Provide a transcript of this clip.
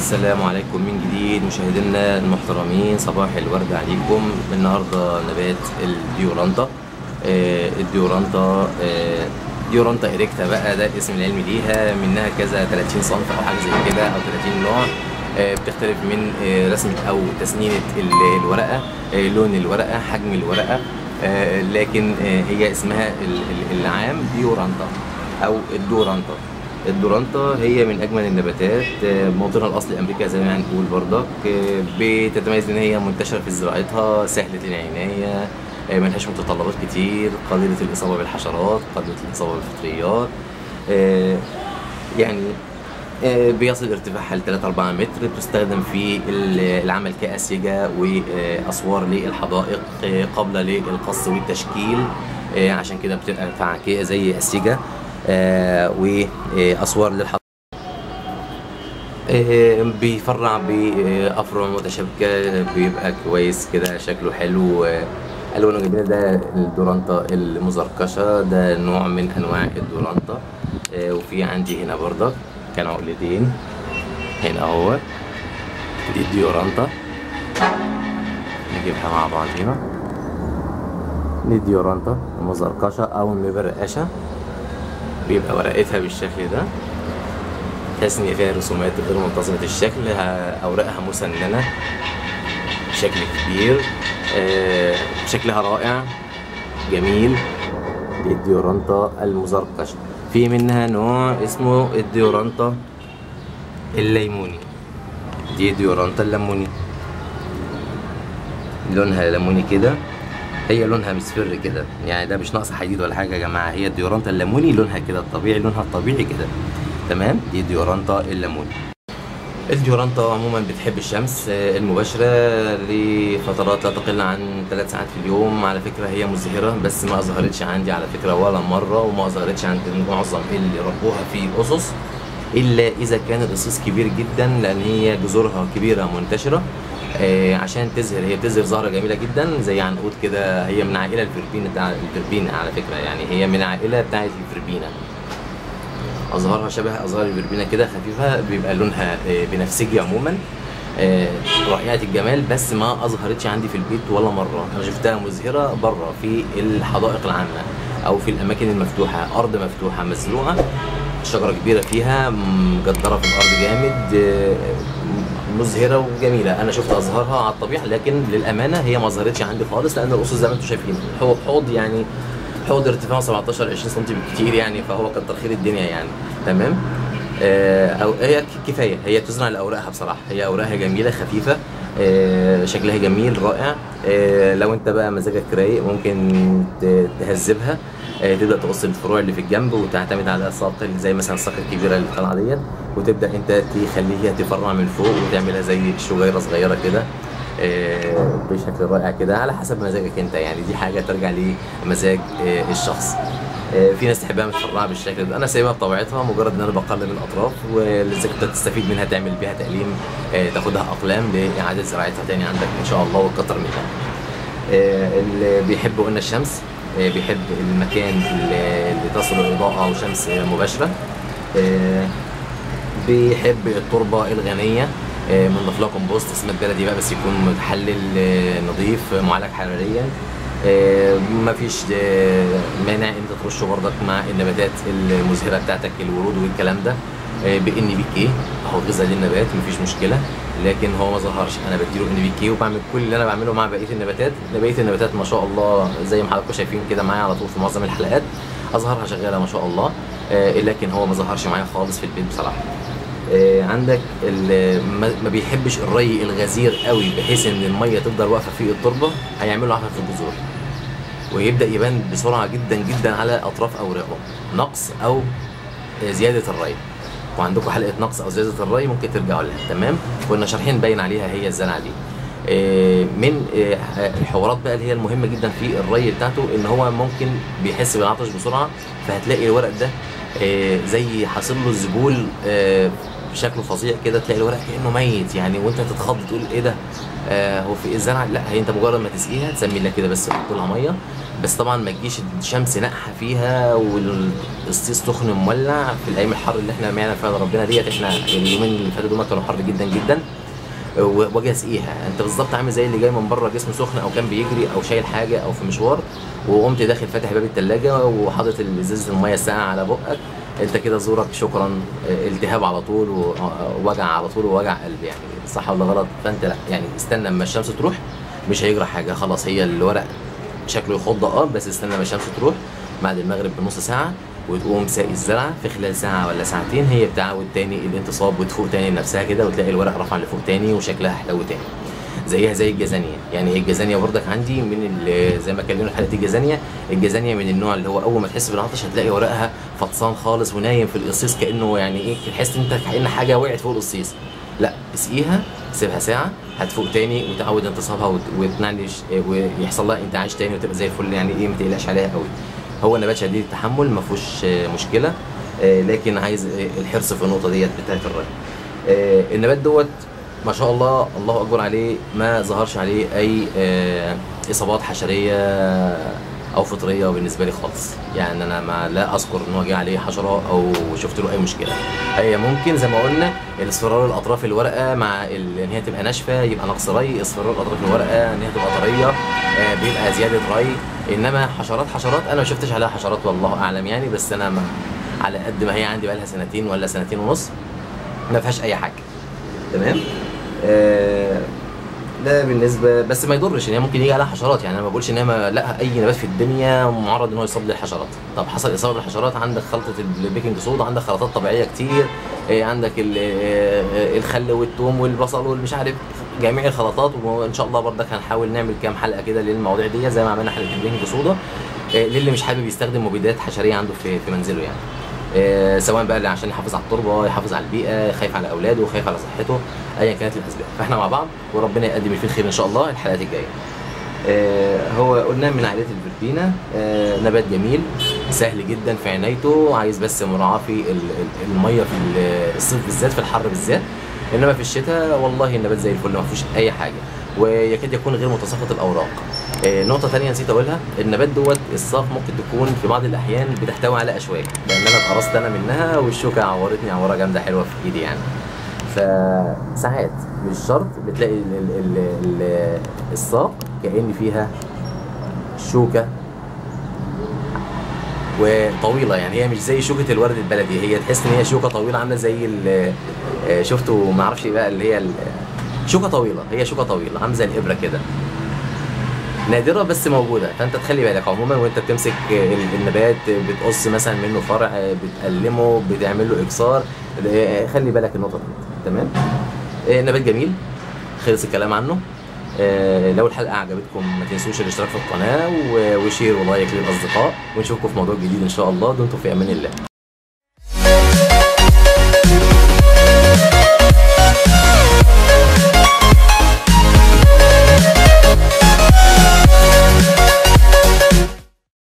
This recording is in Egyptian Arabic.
السلام عليكم من جديد مشاهدينا المحترمين صباح الورد عليكم النهارده نبات الديورانتا آه، الديورانتا آه، ديورانتا إريكتا بقى ده الاسم العلمي ليها منها كذا 30 صنف او حاجه زي كده او 30 نوع آه، بتختلف من آه، رسمه او تسنينه ال- الورقه آه، لون الورقه حجم الورقه آه، لكن آه، هي اسمها ال- ال- العام ديورانتا او الدورانتا الدورانتا هي من اجمل النباتات آه، موطنها الاصلي امريكا زي ما هنقول برضك آه، بتتميز ان هي منتشره في زراعتها سهله العنايه آه، ملهاش متطلبات كتير قليله الاصابه بالحشرات قليله الاصابه بالفطريات آه، يعني آه، بيصل ارتفاعها ل 3 4 متر بتستخدم في ال- العمل كأسيجة وأسوار للحدائق آه، قابلة للقص والتشكيل آه، عشان كده بتبقى فعكية زي أسيجة آه، وأسوار للحدائق آه، بيفرع بأفرع متشابكة بيبقى كويس كده شكله حلو آه، ألوانه جميلة ده الدورانتا المزركشة ده نوع من أنواع الدورانتا آه، وفي عندي هنا برضك كان عقلتين هنا اهو دي الديورانتا نجيبها مع بعضينا دي الديورانتا المزركشة أو المبرقشة بيبقى ورقتها بالشكل ده تحس ان فيها رسومات غير منتظمة الشكل ه- اوراقها مسننة بشكل كبير آه، شكلها رائع جميل دي الديورانتا المزركش في منها نوع اسمه الديورانتا الليموني دي ديورانتا الليموني لونها ليموني كده هي لونها مصفر كده يعني ده مش ناقص حديد ولا حاجه يا جماعه هي الديورانتا الليموني لونها كده الطبيعي لونها الطبيعي كده تمام دي ديورانتا الليموني الديورانتا عموما بتحب الشمس آه، المباشرة لفترات لا تقل عن ثلاث ساعات في اليوم على فكرة هي مزهرة بس ما أظهرتش عندي على فكرة ولا مرة وما أظهرتش عند معظم اللي ربوها في الأسس إلا إذا كان القصيص كبير جدا لأن هي جذورها كبيرة منتشرة آه، عشان تزهر هي بتزهر زهرة جميلة جدا زي عنقود كده هي من عائلة الفربين بتاع الفربين على فكرة يعني هي من عائلة بتاعت الفربينة ازهارها شبه ازهار البربينه كده خفيفه بيبقى لونها آه، بنفسجي عموما آه، رائعه الجمال بس ما اظهرتش عندي في البيت ولا مره انا شفتها مزهره بره في الحدائق العامه او في الاماكن المفتوحه ارض مفتوحه مزروعه شجره كبيره فيها مجدره في الارض جامد آه، مزهره وجميله انا شفت ازهارها على الطبيعه لكن للامانه هي ما ظهرتش عندي خالص لان الاسس زي ما انتم شايفين حوض حوض يعني حوض ارتفاعه 17 20 سم بالكتير يعني فهو كتر خير الدنيا يعني تمام آه، او هي ك- كفايه هي تزرع لاوراقها بصراحه هي اوراقها جميله خفيفه آه، شكلها جميل رائع آه، لو انت بقى مزاجك رايق ممكن ت- تهذبها آه، تبدا تقص الفروع اللي في الجنب وتعتمد على الساق اللي زي مثلا الساق الكبيره اللي طالعه ديت وتبدا انت تخليها تفرع من فوق وتعملها زي شجيره صغيره كده آه، بشكل رائع كده على حسب مزاجك انت يعني دي حاجه ترجع لمزاج آه، الشخص آه، في ناس تحبها متفرعه بالشكل ده انا سايبها بطبيعتها مجرد ان انا بقلل الاطراف واذا كنت تستفيد منها تعمل بيها تقليم آه، تاخدها اقلام لاعاده زراعتها تاني عندك ان شاء الله وتكتر منها آه، اللي بيحب قلنا الشمس آه، بيحب المكان اللي اللي تصل الاضاءه وشمس مباشره آه، بيحب التربه الغنيه آه، بنضيف لها كومبوست سماد بلدي بقى بس يكون متحلل آه، نظيف آه، معالج حراريا آه، مفيش آه، مانع انت ترشه برضك مع النباتات المزهره بتاعتك الورود والكلام ده بان بي كي اهو غذاء للنبات مفيش مشكله لكن هو ما ظهرش انا بديله ان بي كي وبعمل كل اللي انا بعمله مع بقيه النباتات بقيه النباتات ما شاء الله زي ما حضراتكم شايفين كده معايا على طول في معظم الحلقات ازهارها شغاله ما شاء الله آه، لكن هو ما ظهرش معايا خالص في البيت بصراحه آه، عندك ال- ما ما بيحبش الري الغزير قوي بحيث ان الميه تفضل واقفه في التربه هيعمل له عفن في الجذور ويبدا يبان بسرعه جدا جدا على اطراف اوراقه نقص او آه، زياده الري وعندكم حلقه نقص او زياده الري ممكن ترجعوا لها تمام كنا شارحين باين عليها هي الزرعه دي آه، من آه، الحوارات بقى اللي هي المهمه جدا في الري بتاعته ان هو ممكن بيحس بالعطش بسرعه فهتلاقي الورق ده آه، زي حاصل له ذبول آه، بشكل فظيع كده تلاقي الورق كانه ميت يعني وانت تتخض تقول ايه ده آه هو في ايه الزرعه لا هي انت مجرد ما تسقيها تسمي الله كده بس تحط لها ميه بس طبعا ما تجيش الشمس نقحه فيها والقصيص سخن مولع في الايام الحر اللي احنا معنا فيها ربنا ديت احنا اليومين اللي فاتوا دول كانوا حر جدا جدا واجي اسقيها انت بالظبط عامل زي اللي جاي من بره جسمه سخن او كان بيجري او شايل حاجه او في مشوار وقمت داخل فاتح باب التلاجة وحاطط ازازه الميه الساقعه على بقك انت كده زورك شكرا التهاب على طول ووجع على طول ووجع قلب يعني صح ولا غلط فانت لا يعني استنى اما الشمس تروح مش هيجرى حاجه خلاص هي الورق شكله يخض اه بس استنى اما الشمس تروح بعد المغرب بنص ساعه وتقوم ساقي الزرعه في خلال ساعه ولا ساعتين هي بتعود تاني الانتصاب وتفوق تاني لنفسها كده وتلاقي الورق رفع لفوق تاني وشكلها حلو تاني زيها زي الجزانيه يعني الجزانيه برضك عندي من زي ما اتكلمنا في حلقه الجزانيه الجزانيه من النوع اللي هو اول ما تحس بالعطش هتلاقي ورقها فطسان خالص ونايم في القصيص كانه يعني ايه تحس انت كان حاجه وقعت فوق القصيص لا اسقيها سيبها ساعه هتفوق تاني وتعود انتصابها وتنعنش ويحصل لها انتعاش تاني وتبقى زي الفل يعني ايه ما تقلقش عليها قوي هو نبات شديد التحمل ما فيهوش مشكله لكن عايز الحرص في النقطه ديت بتاعت الري النبات دوت ما شاء الله الله اكبر عليه ما ظهرش عليه اي اصابات حشريه او فطريه بالنسبه لي خالص يعني انا ما لا اذكر ان هو جه عليه حشره او شفت له اي مشكله هي ممكن زي ما قلنا الاصفرار الاطراف الورقه مع ان هي تبقى ناشفه يبقى نقص ري اصفرار الاطراف الورقه ان هي تبقى طريه بيبقى زياده ري انما حشرات حشرات انا ما شفتش عليها حشرات والله اعلم يعني بس انا ما على قد ما هي عندي بقى لها سنتين ولا سنتين ونص ما فيهاش اي حاجه تمام آه ده بالنسبه بس ما يضرش ان هي ممكن يجي عليها حشرات يعني انا ما بقولش ان هي ما لا اي نبات في الدنيا معرض ان هو يصاب للحشرات طب حصل اصابه بالحشرات عندك خلطه البيكنج صودا عندك خلطات طبيعيه كتير إيه عندك الخل والثوم والبصل والمش عارف جميع الخلطات وان شاء الله برضك هنحاول نعمل كام حلقه كده للمواضيع دي زي ما عملنا حلقه البيكنج صودا إيه للي مش حابب يستخدم مبيدات حشريه عنده في في منزله يعني إيه سواء بقى اللي عشان يحافظ على التربه يحافظ على البيئه خايف على اولاده خايف على صحته ايا كانت الاسباب فاحنا مع بعض وربنا يقدم فيه الخير ان شاء الله الحلقات الجايه آه هو قلنا من عائله الفلبينا آه نبات جميل سهل جدا في عنايته عايز بس مراعاه في الميه في الصيف بالذات في الحر بالذات انما في الشتاء والله النبات زي الفل ما فيهوش اي حاجه ويكاد يكون غير متساقط الاوراق آه نقطه ثانيه نسيت اقولها النبات دوت الصاف ممكن تكون في بعض الاحيان بتحتوي على اشواك لان انا اتقرصت انا منها والشوكه عورتني عوره جامده حلوه في ايدي يعني فساعات مش شرط بتلاقي ال ال ال الساق كأن فيها شوكة وطويلة يعني هي مش زي شوكة الورد البلدي هي تحس ان هي شوكة طويلة عاملة زي شفتوا ما اعرفش بقى اللي هي شوكة طويلة هي شوكة طويلة عاملة زي الإبرة كده نادرة بس موجودة فأنت تخلي بالك عموما وأنت بتمسك النبات بتقص مثلا منه فرع بتقلمه بتعمل له إكسار خلي بالك النقطة دي تمام نبات جميل خلص الكلام عنه لو الحلقة عجبتكم ما تنسوش الاشتراك في القناة وشير ولايك للأصدقاء ونشوفكم في موضوع جديد إن شاء الله دمتم في أمان الله